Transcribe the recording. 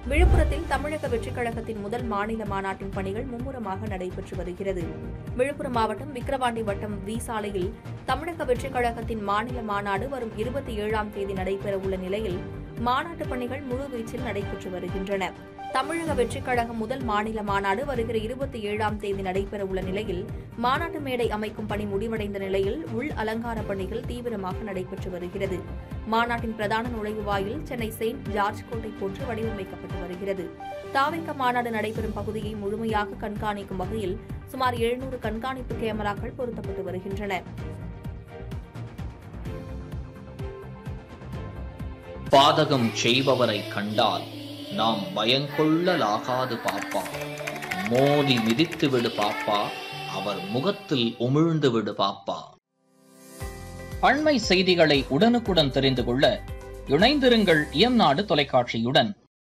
விழுப்புரத்தில் தமிழக வெற்றிக் கழகத்தின் முதல் மாநில மாநாட்டின் பணிகள் மும்முரமாக நடைபெற்று வருகிறது விழுப்புரம் மாவட்டம் விக்கிரவாண்டி வட்டம் வி சாலையில் தமிழக வெற்றிக் கழகத்தின் மாநில மாநாடு வரும் இருபத்தி ஏழாம் தேதி நடைபெறவுள்ள நிலையில் மாநாட்டு பணிகள் முழுவீச்சில் நடைபெற்று வருகின்றன தமிழக வெற்றிக் கழகம் முதல் மாநில மாநாடு வருகிற இருபத்தி ஏழாம் தேதி நடைபெறவுள்ள நிலையில் மாநாட்டு மேடை அமைக்கும் பணி முடிவடைந்த நிலையில் உள் அலங்கார பணிகள் தீவிரமாக நடைபெற்று வருகிறது மாநாட்டின் பிரதான நுழைவு வாயில் சென்னை செயின்ட் ஜார்ஜ் கோட்டை போன்று வடிவமைக்கப்பட்டு வருகிறது தாவிக்க மாநாடு நடைபெறும் பகுதியை முழுமையாக கண்காணிக்கும் வகையில் சுமார் எழுநூறு கண்காணிப்பு கேமராக்கள் பொருத்தப்பட்டு வருகின்றன பாதகம் செய்பவரை கண்டால் நாம் பயங்கொள்ளலாகாது பாப்பா மோதி மிதித்து விடு பாப்பா அவர் முகத்தில் உமிழ்ந்து விடு பாப்பா அண்மை செய்திகளை உடனுக்குடன் தெரிந்து கொள்ள இணைந்திருங்கள் இயம்நாடு தொலைக்காட்சியுடன்